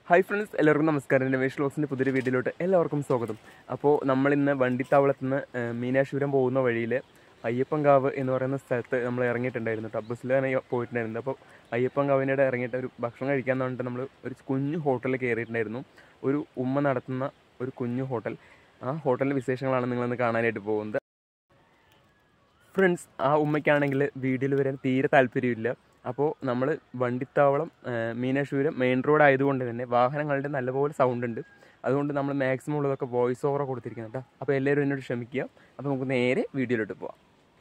hi friends എല്ലാവർക്കും നമസ്കാരം രമേഷ് വ്ലോഗ്സിൻ്റെ പുതിയൊരു വീഡിയോയിലോട്ട് എല്ലാവർക്കും സ്വാഗതം അപ്പോൾ നമ്മളിന്ന് വണ്ടിത്താവളത്ത് നിന്ന് മീനാശൂരം പോകുന്ന വഴിയിൽ അയ്യപ്പൻകാവ് എന്ന് പറയുന്ന സ്ഥലത്ത് നമ്മൾ ഇറങ്ങിയിട്ടുണ്ടായിരുന്നു കേട്ടോ ബസ്സിലാണ് പോയിട്ടുണ്ടായിരുന്നത് അപ്പോൾ അയ്യപ്പൻകാവിനിടെ ഇറങ്ങിയിട്ട് ഒരു ഭക്ഷണം കഴിക്കാൻ പറഞ്ഞിട്ട് നമ്മൾ ഒരു കുഞ്ഞു ഹോട്ടലിൽ കയറിയിട്ടുണ്ടായിരുന്നു ഒരു ഉമ്മ നടത്തുന്ന ഒരു കുഞ്ഞു ഹോട്ടൽ ആ ഹോട്ടലിൻ്റെ വിശേഷങ്ങളാണ് നിങ്ങളിന്ന് കാണാനായിട്ട് പോകുന്നത് ഫ്രണ്ട്സ് ആ ഉമ്മയ്ക്കാണെങ്കിൽ വീഡിയോയിൽ വരാൻ തീരെ താല്പര്യമില്ല അപ്പോൾ നമ്മൾ വണ്ടിത്താവളം മീനാശൂരം മെയിൻ റോഡ് ആയതുകൊണ്ട് തന്നെ വാഹനങ്ങളുടെ നല്ലപോലെ സൗണ്ട് ഉണ്ട് അതുകൊണ്ട് നമ്മൾ മാക്സിമം ഉള്ളതൊക്കെ വോയിസ് ഓവർ കൊടുത്തിരിക്കുന്നത് കേട്ടോ അപ്പോൾ എല്ലാവരും എന്നോട് ക്ഷമിക്കുക അപ്പോൾ നമുക്ക് നേരെ വീഡിയോയിലോട്ട് പോവാം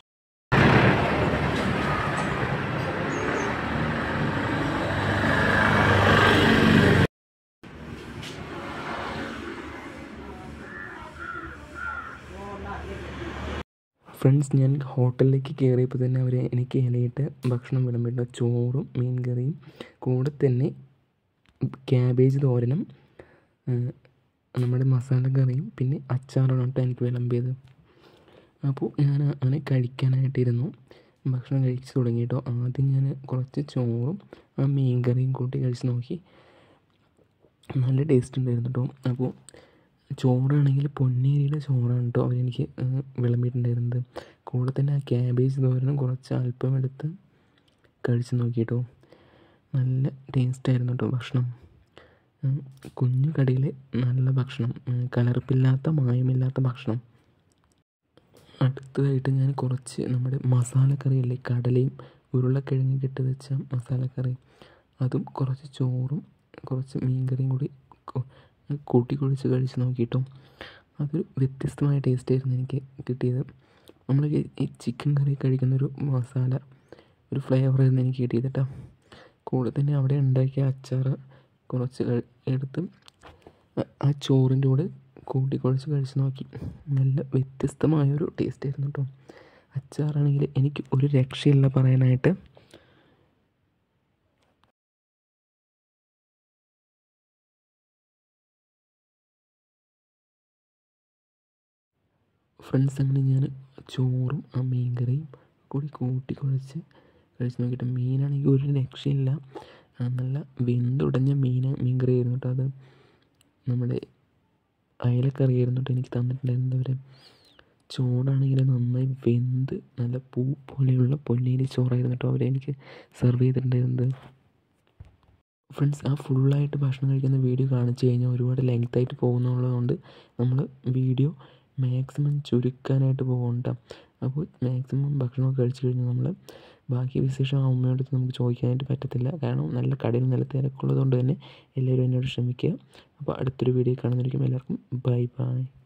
ഫ്രണ്ട്സ് ഞാൻ ഹോട്ടലിലേക്ക് കയറിയപ്പോൾ തന്നെ അവർ എനിക്ക് ഇലയിട്ട് ഭക്ഷണം വിളമ്പിട്ടു ചോറും മീൻ കറിയും കൂടെ തന്നെ ക്യാബേജ് തോരനും നമ്മുടെ മസാല കറിയും പിന്നെ അച്ചാറാണ് കേട്ടോ എനിക്ക് വിളമ്പിയത് അപ്പോൾ ഞാൻ അങ്ങനെ കഴിക്കാനായിട്ടിരുന്നു ഭക്ഷണം കഴിച്ച് തുടങ്ങിയിട്ടോ ആദ്യം ഞാൻ കുറച്ച് ചോറും ആ മീൻ കറിയും കൂട്ടി കഴിച്ച് നോക്കി നല്ല ടേസ്റ്റ് ഉണ്ടായിരുന്നു കേട്ടോ അപ്പോൾ ചോറാണെങ്കിൽ പൊന്നേരിയുടെ ചോറാണ് കേട്ടോ അവരെനിക്ക് വിളമ്പിയിട്ടുണ്ടായിരുന്നത് കൂടെ തന്നെ ആ ക്യാബേജ് തോരനും കുറച്ച് അല്പം എടുത്ത് കഴിച്ച് നോക്കി കേട്ടോ നല്ല ടേസ്റ്റായിരുന്നു കേട്ടോ ഭക്ഷണം കുഞ്ഞു കടയിലെ നല്ല ഭക്ഷണം കലർപ്പില്ലാത്ത മായമില്ലാത്ത ഭക്ഷണം അടുത്തതായിട്ട് ഞാൻ കുറച്ച് നമ്മുടെ മസാലക്കറിയല്ലേ കടലയും ഉരുളക്കിഴങ്ങും ഇട്ട് വെച്ച മസാലക്കറി അതും കുറച്ച് ചോറും കുറച്ച് മീൻകറിയും കൂടി കൂട്ടി കുഴിച്ച് കഴിച്ച് നോക്കിയിട്ടു അതൊരു വ്യത്യസ്തമായ ടേസ്റ്റായിരുന്നു എനിക്ക് കിട്ടിയത് നമ്മൾ ഈ ചിക്കൻ കറി കഴിക്കുന്ന ഒരു മസാല ഒരു ഫ്ലേവറായിരുന്നു എനിക്ക് കിട്ടിയത് കേട്ടോ കൂടെ തന്നെ അവിടെ ഉണ്ടാക്കിയ അച്ചാർ കുറച്ച് എടുത്ത് ആ ചോറിൻ്റെ കൂടെ കൂട്ടി കുഴച്ച് കഴിച്ച് നോക്കി നല്ല വ്യത്യസ്തമായൊരു ടേസ്റ്റ് ആയിരുന്നു കേട്ടോ അച്ചാറാണെങ്കിൽ എനിക്ക് ഒരു രക്ഷയില്ല പറയാനായിട്ട് ഫ്രണ്ട്സ് അങ്ങനെ ഞാൻ ചോറും ആ മീൻ കറിയും കൂടി കൂട്ടി കുഴച്ച് കഴിച്ച് നോക്കിയിട്ട് മീനാണെങ്കിൽ ഒരു രക്ഷയില്ല നല്ല വെന്തുടഞ്ഞ മീൻ മീൻ കറി ആയിരുന്നു കേട്ടോ അത് നമ്മുടെ അയലക്കറി ആയിരുന്നു കേട്ടോ എനിക്ക് തന്നിട്ടുണ്ടായിരുന്നത് അവർ ചോറാണെങ്കിൽ നന്നായി വെന്ത് നല്ല പൂ പോലെയുള്ള പൊന്നേരി ചോറായിരുന്നു കേട്ടോ അവരെനിക്ക് സെർവ് ചെയ്തിട്ടുണ്ടായിരുന്നത് ഫ്രണ്ട്സ് ആ ഫുള്ളായിട്ട് ഭക്ഷണം കഴിക്കുന്ന വീഡിയോ കാണിച്ചു കഴിഞ്ഞാൽ ഒരുപാട് ലെങ്ത് ആയിട്ട് പോകുന്നുള്ളതുകൊണ്ട് നമ്മൾ വീഡിയോ മാക്സിമം ചുരുക്കാനായിട്ട് പോകണ്ട അപ്പോൾ മാക്സിമം ഭക്ഷണമൊക്കെ കഴിച്ചു കഴിഞ്ഞാൽ നമ്മൾ ബാക്കി വിശേഷം ആ ഉമ്മയോട് നമുക്ക് ചോദിക്കാനായിട്ട് പറ്റത്തില്ല കാരണം നല്ല കടയിൽ നല്ല തിരക്കുള്ളത് കൊണ്ട് തന്നെ എല്ലാവരും എന്നോട് ക്ഷമിക്കുക അപ്പോൾ അടുത്തൊരു വീഡിയോ കാണുന്നതായിരിക്കും എല്ലാവർക്കും ബൈ ബൈ